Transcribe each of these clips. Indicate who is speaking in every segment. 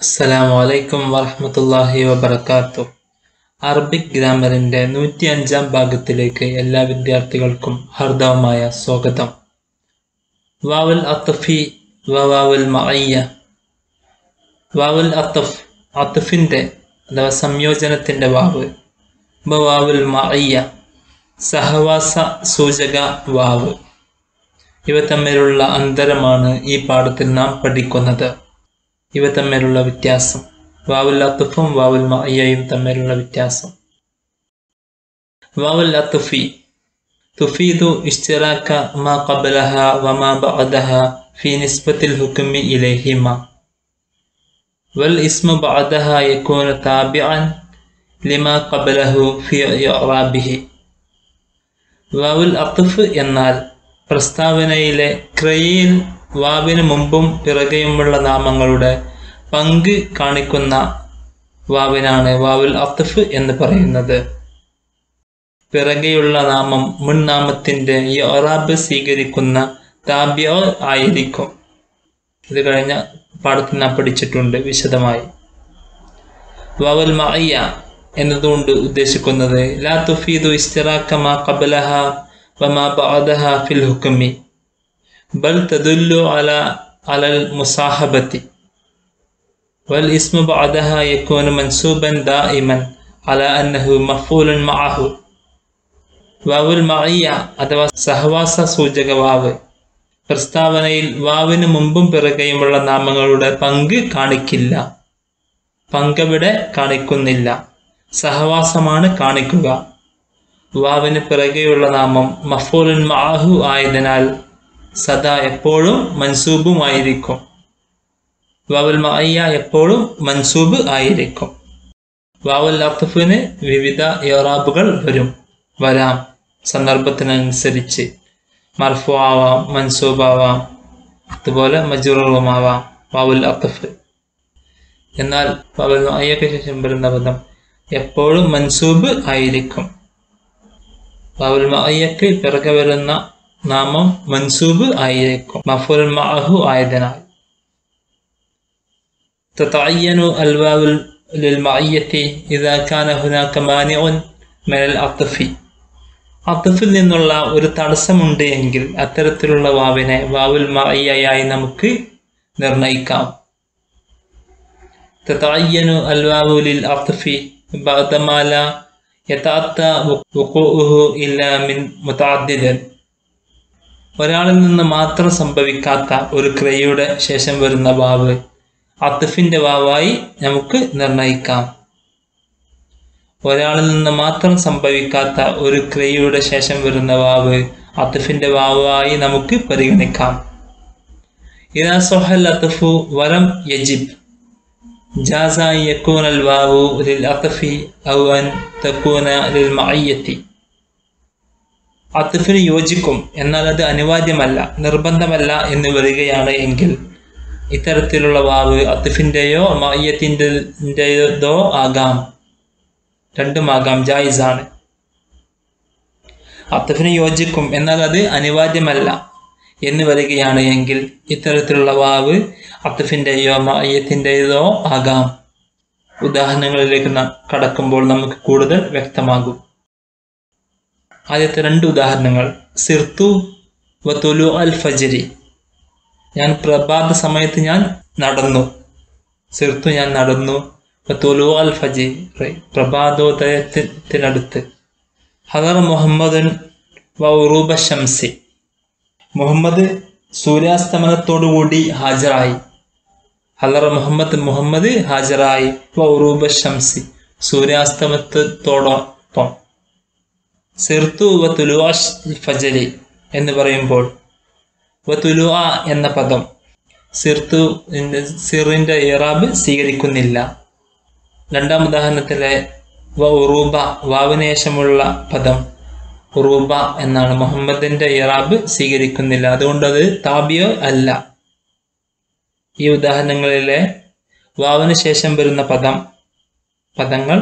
Speaker 1: അസ്സലാമു അലൈക്കും വറഹ്മത്തുള്ളാഹി വബറകാതുഹു അറബിക് ഗ്രാമറിന്റെ നൂറ്റി അഞ്ചാം ഭാഗത്തിലേക്ക് എല്ലാ വിദ്യാർത്ഥികൾക്കും ഹർദവമായ സ്വാഗതം വാവുൽ അത്തഫി വവാവുൽ മഅയ്യ വാവുൽ അത്തഫ് അത്തഫിന്റെ അഥവാ സംയോജനത്തിന്റെ വാവ് വവാവുൽ മഅയ്യ സഹവാസ സൂചക വാവ് ഇവ തമ്മിലുള്ള അന്തരമാണ് ഈ പാഠത്തിൽ നാം പഠിക്കുന്നത് ഇവ തമ്മിലുള്ള വ്യത്യാസം വാവുൽ അത്തുഫും വാവുൽ മഅയ്യയും തമ്മിലുള്ള വ്യത്യാസം വാവുൽ അത്തുഫി തുഫീദു ഇഷ്തിറാക്ക മാ ഖബലഹ വമാ ബഅദഹ ഫി നിസ്ബത്തിൽ ഹുക്മി ഇലൈഹിമ വൽ ഇസ്മു ബഅദഹ യകൂനു താബിഅൻ ലിമാ ഖബലഹു ഫി ഇഅറാബിഹി വാവുൽ അത്തുഫ് എന്നാൽ പ്രസ്താവനയിലെ ക്രയയിൽ വാവിന് മുമ്പും പിറകെയുമുള്ള നാമങ്ങളുടെ പങ്ക് കാണിക്കുന്ന വാവിനാണ് വാവുൽ അത്തഫ് എന്ന് പറയുന്നത് പിറകെയുള്ള നാമം മുൻ നാമത്തിന്റെ യൊറാബ് സ്വീകരിക്കുന്ന താബ്യോ ആയിരിക്കും ഇത് കഴിഞ്ഞ പാഠത്തിൽ നാം പഠിച്ചിട്ടുണ്ട് വിശദമായി വാവുൽ മഅയ്യ എന്നതുകൊണ്ട് ഉദ്ദേശിക്കുന്നത് ലാ തുഫീദു ഇസ്തിറാക്ക മാ ഖബലഹ വമാ ബഅദഹ ഫിൽ ഹുക്മി بل تدل على على المصاحبة والاسم بعدها يكون منسوبا دائما على أنه مفعول معه വാവുൽ മഅയ്യ അഥവാ സഹവാസ സൂചക വാവ് പ്രസ്താവനയിൽ വാവിന് മുമ്പും പിറകെയുമുള്ള നാമങ്ങളുടെ പങ്ക് കാണിക്കില്ല പങ്കവിടെ കാണിക്കുന്നില്ല സഹവാസമാണ് കാണിക്കുക വാവിന് പിറകെയുള്ള നാമം മഫൂലുൻ മാഹു ആയതിനാൽ സദാ എപ്പോഴും മൻസൂബുമായിരിക്കും വാവുൽ മഅയ്യ എപ്പോഴും മൻസൂബ് ആയിരിക്കും വാവുൽ അത്തഫിന് വിവിധ യോറാബുകൾ വരും വരാം സന്ദർഭത്തിനനുസരിച്ച് മർഫു ആവാം മൻസൂബ് ആവാം അതുപോലെ മജുറുമാവാം വാവുൽ അത്തഫ് എന്നാൽ വാവുൽ മഅയ്യക്ക് ശേഷം വരുന്ന പദം എപ്പോഴും മൻസൂബ് ആയിരിക്കും വാവുൽ മഅയ്യക്ക് പിറകെ വരുന്ന നാമം മൻസൂബ് ആയിരിക്കും മഫുൽ മഅഹു ആയതിനാൽ تتعين الواو للمعية إذا كان هناك مانع من العطف അത്തഫിൽ നിന്നുള്ള ഒരു തടസ്സമുണ്ട് എങ്കിൽ അത്തരത്തിലുള്ള വാവിനെ വാവുൽ മഅയ്യയായി നമുക്ക് നിർണയിക്കാം تتعين الواو للعطف بعدما لا يتأتى وقوعه إلا من متعدد ഒരാളിൽ നിന്ന് മാത്രം സംഭവിക്കാത്ത ഒരു ക്രിയയുടെ ശേഷം വരുന്ന വാവ് അത്തഫിന്റെ വാവായി നമുക്ക് നിർണയിക്കാം ഒരാളിൽ നിന്ന് മാത്രം സംഭവിക്കാത്ത ഒരു ക്രിയയുടെ ശേഷം വരുന്ന വാവ് അത്തഫിന്റെ വാവായി നമുക്ക് പരിഗണിക്കാം ഇതാ സൊഹൽ അത്തഫു വലം യജിബ് ജാസ യക്കൂൻ അൽ വാവു ലിൽ അത്തഫി ഔ അൻ തക്കൂന ലിൽ മഅയ്യത്തി അത്തിഫിന് യോജിക്കും എന്നാൽ അത് അനിവാര്യമല്ല നിർബന്ധമല്ല എന്ന് വരികയാണ് എങ്കിൽ ഇത്തരത്തിലുള്ള വാവ് അത്തിഫിൻ്റെയോ മയ്യത്തിൻ്റെതോ ആകാം രണ്ടുമാകാം ജായിസാണ് അത്തിഫിന് യോജിക്കും എന്നാൽ അത് അനിവാര്യമല്ല എന്ന് വരികയാണ് എങ്കിൽ ഇത്തരത്തിലുള്ള വാവ് അത്തിഫിൻ്റെയോ മയ്യത്തിൻ്റെതോ ആകാം ഉദാഹരണങ്ങളിലേക്ക് കടക്കുമ്പോൾ നമുക്ക് കൂടുതൽ വ്യക്തമാകും ആദ്യത്തെ രണ്ട് ഉദാഹരണങ്ങൾ സിർത്തു വത്തുലു അൽ ഫജരി ഞാൻ പ്രഭാത സമയത്ത് ഞാൻ നടന്നു സിർത്തു ഞാൻ നടന്നു വത്തുലു അൽ ഫജരി പ്രഭാതോദയത്തിനടുത്ത് ഹദർ മുഹമ്മദൻ വറൂബ ഷംസി മുഹമ്മദ് സൂര്യാസ്തമനത്തോടുകൂടി ഹാജരായി ഹദർ മുഹമ്മദ് മുഹമ്മദ് ഹാജരായി വറൂബ ഷംസി സൂര്യാസ്തമനത്തോടൊപ്പം സിർത്തു വത്തുലുവാഷ് ഫജലി എന്ന് പറയുമ്പോൾ വത്തുലുവ എന്ന പദം സിർത്തു സിറിന്റെ ഇറാബ് സ്വീകരിക്കുന്നില്ല രണ്ടാം ഉദാഹരണത്തിലെ വ ഉറൂബ വാവിന് ശേഷമുള്ള പദം ഉറൂബ എന്നാണ് മുഹമ്മദിന്റെ ഇറാബ് സ്വീകരിക്കുന്നില്ല അതുകൊണ്ട് അത് താബിയോ അല്ല ഈ ഉദാഹരണങ്ങളിലെ വാവിന് ശേഷം വരുന്ന പദം പദങ്ങൾ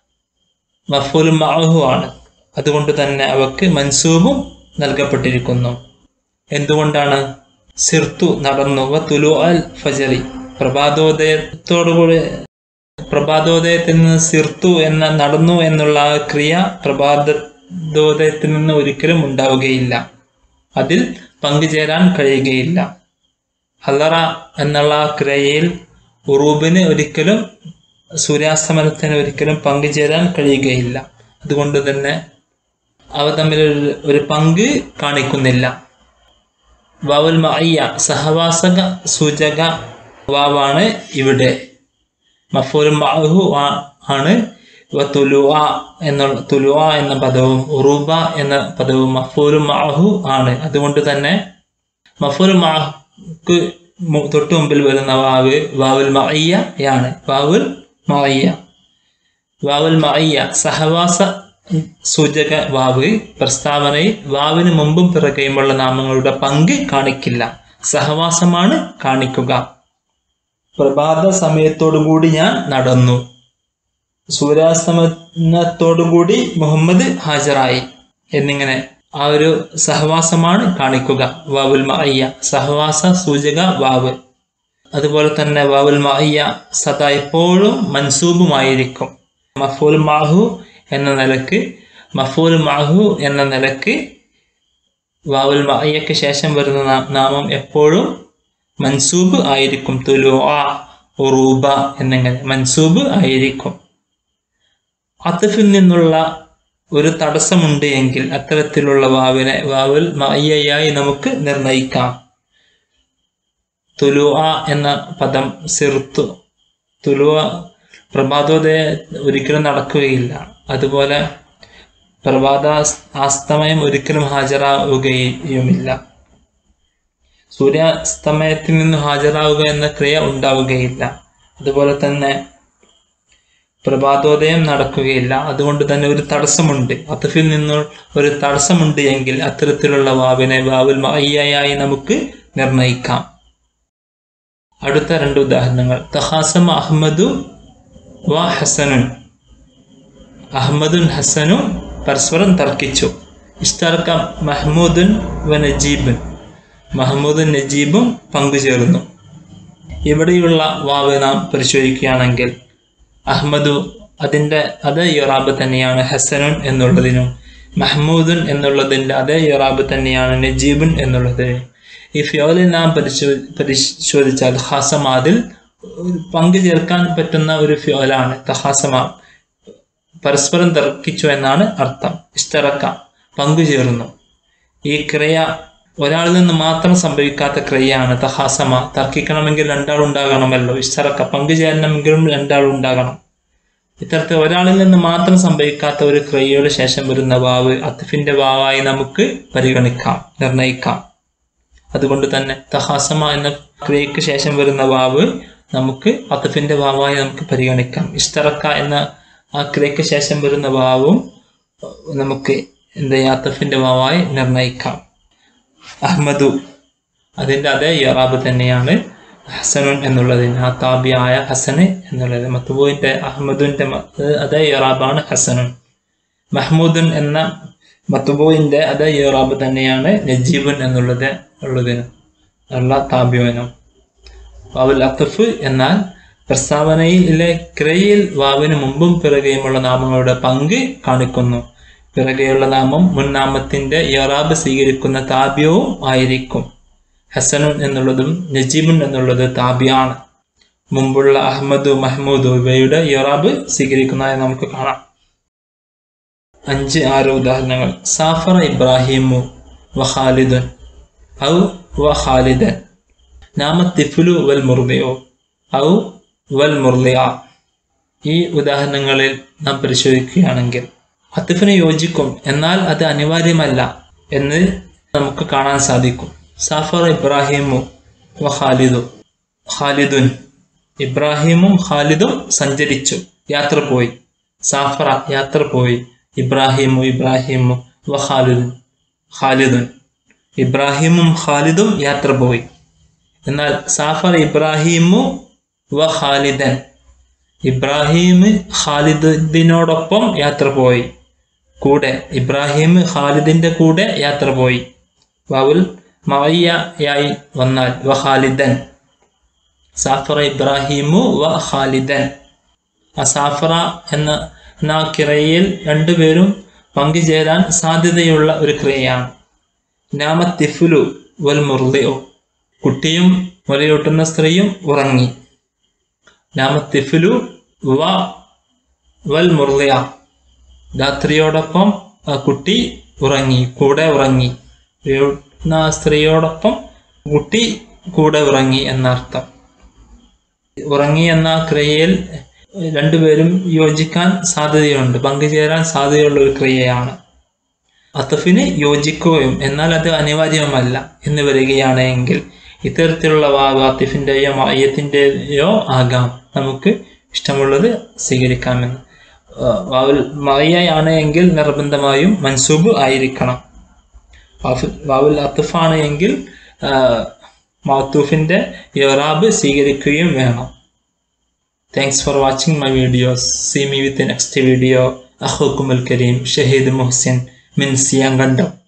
Speaker 1: മഫൂൽ മഅഹു ആണ് അതുകൊണ്ട് തന്നെ അവക്ക് മൻസൂബും നൽകപ്പെട്ടിരിക്കുന്നു എന്തുകൊണ്ടാണ് സിർത്തു നടന്നു വ തുലു അൽ ഫജറി പ്രഭാതോദയത്തോടുകൂടി പ്രഭാതോദയത്തിൽ നിന്ന് സിർത്തു എന്ന നടന്നു എന്നുള്ള ആ ക്രിയ പ്രഭാതോദയത്തിൽ നിന്ന് ഒരിക്കലും ഉണ്ടാവുകയില്ല അതിൽ പങ്കുചേരാൻ കഴിയുകയില്ല ഹലറ എന്നുള്ള ആ ക്രിയയിൽ ഉറൂബിന് ഒരിക്കലും സൂര്യാസ്തമനത്തിന് ഒരിക്കലും പങ്കുചേരാൻ കഴിയുകയില്ല അതുകൊണ്ട് തന്നെ അവ തമ്മിൽ ഒരു ഒരു പങ്ക് കാണിക്കുന്നില്ല വാവുൽ മയ്യ സഹവാസക സൂചക വാവാണ് ഇവിടെ മഫൂൽ മഅഹു ആ- ആണ് വ തുലുവ എന്നുള്ള തുലുവ എന്ന പദവും ഉറൂബ എന്ന പദവും മഫൂൽ മഅഹു ആണ് അതുകൊണ്ട് തന്നെ മഫൂൽ മഅഹുക്ക് മു- തൊട്ടു മുമ്പിൽ വരുന്ന വാവ് വാവുൽ മഅയ്യയാണ് വാവുൽ മഅയ്യ വാവുൽ മഅയ്യ സഹവാസ സൂചക വാവ് പ്രസ്താവനയിൽ വാവിന് മുമ്പും പിറകെയുമുള്ള നാമങ്ങളുടെ പങ്ക് കാണിക്കില്ല സഹവാസമാണ് കാണിക്കുക പ്രഭാത സമയത്തോടുകൂടി ഞാൻ നടന്നു സൂര്യാസ്തമനത്തോടുകൂടി മുഹമ്മദ് ഹാജരായി എന്നിങ്ങനെ ആ ഒരു സഹവാസമാണ് കാണിക്കുക വാവുൽ മഅയ്യ സഹവാസ സൂചക വാവ് അതുപോലെ തന്നെ വാവുൽ മഅയ്യ സദാ എപ്പോഴും മൻസൂബുമായിരിക്കും മഫൂൽ മാഹു എന്ന നിലക്ക് മഫൂൽ മാഹു എന്ന നിലക്ക് വാവുൽ മഅയ്യക്ക് ശേഷം വരുന്ന നാ- നാമം എപ്പോഴും മൻസൂബ് ആയിരിക്കും തുലു ആ ഉറൂബ എന്നിങ്ങനെ മൻസൂബ് ആയിരിക്കും അത്തഫിൽ നിന്നുള്ള ഒരു തടസ്സമുണ്ട് എങ്കിൽ അത്തരത്തിലുള്ള വാവിനെ വാവുൽ മയ്യയായി നമുക്ക് നിർണയിക്കാം തുലുവ എന്ന പദം സിർത്തു തുലുവ പ്രഭാതോദയ ഒരിക്കലും നടക്കുകയില്ല അതുപോലെ പ്രഭാത അസ്തമയം ഒരിക്കലും ഹാജരാവുകയുമില്ല സൂര്യാസ്തമയത്തിൽ നിന്ന് ഹാജരാവുക എന്ന ക്രിയ ഉണ്ടാവുകയില്ല അതുപോലെ തന്നെ പ്രഭാതോദയം നടക്കുകയില്ല അതുകൊണ്ട് തന്നെ ഒരു തടസ്സമുണ്ട് അത്തഫിൽ നിന്ന് ഒരു തടസ്സമുണ്ട് എങ്കിൽ അത്തരത്തിലുള്ള വാവിനെ വാവുൽ മയ്യയായി നമുക്ക് നിർണയിക്കാം അടുത്ത രണ്ട് ഉദാഹരണങ്ങൾ തഹാസം അഹമ്മദു വ ഹസനുൻ അഹമ്മദുൻ ഹസനും പരസ്പരം തർക്കിച്ചു ഇഷ്തർക്ക മഹ്മൂദുൻ വ നജീബുൻ മഹമ്മൂദും നജീബും പങ്കുചേർന്നു ഇവിടെയുള്ള വാവ് നാം പരിശോധിക്കുകയാണെങ്കിൽ അഹമ്മദു അതിൻ്റെ അതേ യൊറാബ് തന്നെയാണ് ഹസനുൻ എന്നുള്ളതിനും മഹ്മൂദുൻ എന്നുള്ളതിൻ്റെ അതേ യൊറാബ് തന്നെയാണ് നജീബുൻ എന്നുള്ളത് ഈ ഫ്യോലിൽ നാം പരിശോ പരിശോധിച്ചാൽ ഹാസമാതിൽ പങ്കു ചേർക്കാൻ പറ്റുന്ന ഒരു ഫ്യോലാണ് തഹാസമാ പരസ്പരം തർക്കിച്ചു എന്നാണ് അർത്ഥം ഇഷ്ടറക്ക പങ്കുചേർന്നു ഈ ക്രിയ ഒരാളിൽ നിന്ന് മാത്രം സംഭവിക്കാത്ത ക്രിയയാണ് തഹാസമ തർക്കിക്കണമെങ്കിൽ രണ്ടാൾ ഉണ്ടാകണമല്ലോ ഇഷ്ടറക്ക പങ്കുചേരണമെങ്കിലും രണ്ടാൾ ഉണ്ടാകണം ഇത്തരത്തിൽ ഒരാളിൽ നിന്ന് മാത്രം സംഭവിക്കാത്ത ഒരു ക്രിയയുടെ ശേഷം വരുന്ന വാവ് അത്തിഫിന്റെ വാവായി നമുക്ക് പരിഗണിക്കാം നിർണയിക്കാം അതുകൊണ്ട് തന്നെ തഹാസമ എന്ന ക്രിയയ്ക്ക് ശേഷം വരുന്ന വാവ് നമുക്ക് അത്തഫിന്റെ വാവായി നമുക്ക് പരിഗണിക്കാം ഇഷ്ടറക്ക എന്ന ആ ക്രിയയ്ക്ക് ശേഷം വരുന്ന വാവും നമുക്ക് എന്ത് ചെയ്യാം അത്തഫിന്റെ വാവായി നിർണയിക്കാം അഹമ്മദു അതിൻ്റെ അതേ യറാബ് തന്നെയാണ് ഹസനുൻ എന്നുള്ളതിന് ആ താബിയായ ഹസന് എന്നുള്ളത് മത്തുബുവിൻ്റെ അഹമ്മദുവിൻ്റെ അതേ യറാബാണ് ഹസനുൻ മഹ്മൂദുൻ എന്ന മത്തുബുവിൻ്റെ അതേ യറാബ് തന്നെയാണ് നജീബുൻ എന്നുള്ളത് ഉള്ളതിന് ഉള്ള താബിയനും വാവുൽ അത്തഫ് എന്നാൽ പ്രസ്താവനയിലെ ക്രിയയിൽ വാവിന് മുമ്പും പിറകെയുമുള്ള നാമങ്ങളുടെ പങ്ക് കാണിക്കുന്നു പിറകെയുള്ള നാമം മുൻ നാമത്തിന്റെ യറാബ് സ്വീകരിക്കുന്ന താബ്യവും ആയിരിക്കും ഹസനുൻ എന്നുള്ളതും നജീബുൻ എന്നുള്ളത് താബ്യാണ് മുമ്പുള്ള അഹമ്മദു മഹ്മൂദു ഇവയുടെ യറാബ് സ്വീകരിക്കുന്നതായി നമുക്ക് കാണാം അഞ്ച് ആറ് ഉദാഹരണങ്ങൾ സാഫറ ഇബ്രാഹിമു വ ഖാലിദുൻ ഔ വ ഖാലിദൻ നാമ തിഫുലു വൽ മുർദിയോ ഔ വൽ മുർലിയ ഈ ഉദാഹരണങ്ങളിൽ നാം പരിശോധിക്കുകയാണെങ്കിൽ അത്തിഫിന് യോജിക്കും എന്നാൽ അത് അനിവാര്യമല്ല എന്ന് നമുക്ക് കാണാൻ സാധിക്കും സാഫർ ഇബ്രാഹിമു വ ഖാലിദു ഖാലിദുൻ ഇബ്രാഹിമും ഖാലിദും സഞ്ചരിച്ചു യാത്ര പോയി സാഫറ യാത്ര പോയി ഇബ്രാഹിമു ഇബ്രാഹിമു വ ഖാലിദുൻ ഖാലിദുൻ ഇബ്രാഹിമും ഖാലിദും യാത്ര പോയി എന്നാൽ സാഫർ ഇബ്രാഹിമു വ ഖാലിദൻ ഇബ്രാഹിം ഖാലിദിനോടൊപ്പം യാത്ര പോയി കൂടെ ഇബ്രാഹിം ഖാലിദിന്റെ കൂടെ യാത്ര പോയി വാവുൽ മവയ്യയായി വന്നാൽ വ ഖാലിദൻ സാഫറ ഇബ്രാഹിമു വ ഖാലിദൻ ആ സാഫറ എന്ന എന്ന ആ ക്രിയയിൽ രണ്ടുപേരും പങ്കുചേരാൻ സാധ്യതയുള്ള ഒരു ക്രിയയാണ് നാമത്തിഫുലു വൽ മുർദിഉ കുട്ടിയും മുലയൂട്ടുന്ന സ്ത്രീയും ഉറങ്ങി നാമത്തിഫുലു വ വൽ മുർദിയ രാത്രിയോടൊപ്പം ആ കുട്ടി ഉറങ്ങി കൂടെ ഉറങ്ങി മുലയൂട്ടുന്ന ആ സ്ത്രീയോടൊപ്പം കുട്ടി കൂടെ ഉറങ്ങി എന്നർത്ഥം ഉറങ്ങി എന്ന ക്രിയയിൽ രണ്ടുപേരും യോജിക്കാൻ സാധ്യതയുണ്ട് പങ്കുചേരാൻ സാധ്യതയുള്ള ഒരു ക്രിയയാണ് അത്തഫിന് യോജിക്കുകയും എന്നാൽ അത് അനിവാര്യമല്ല എന്ന് വരികയാണ് എങ്കിൽ ഇത്തരത്തിലുള്ള വാവ് അത്തിഫിൻ്റെയോ മയത്തിൻ്റെയോ ആകാം നമുക്ക് ഇഷ്ടമുള്ളത് സ്വീകരിക്കാമെന്ന് ആ, വാവുൽ മയയാണ് എങ്കിൽ നിർബന്ധമായും മൻസൂബ് ആയിരിക്കണം വാഫിൽ വാവുൽ അത്തഫാണ് എങ്കിൽ മാത്തൂഫിൻ്റെ ഇറാബ് സ്വീകരിക്കുകയും വേണം Thanks for watching my videos. See me with the next video. أخوكم الكريم شهيد محسن من سيانغندم